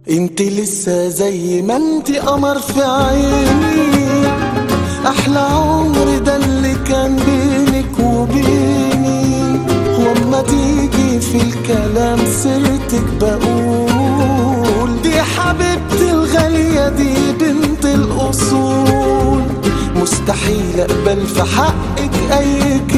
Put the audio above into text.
انت لسه زي ما انت قمر في عيني احلى عمر ده اللي كان بينك وبيني واما تيجي في الكلام سيرتك بقول دي حبيبتي الغالية دي بنت الاصول مستحيل اقبل في حقك اي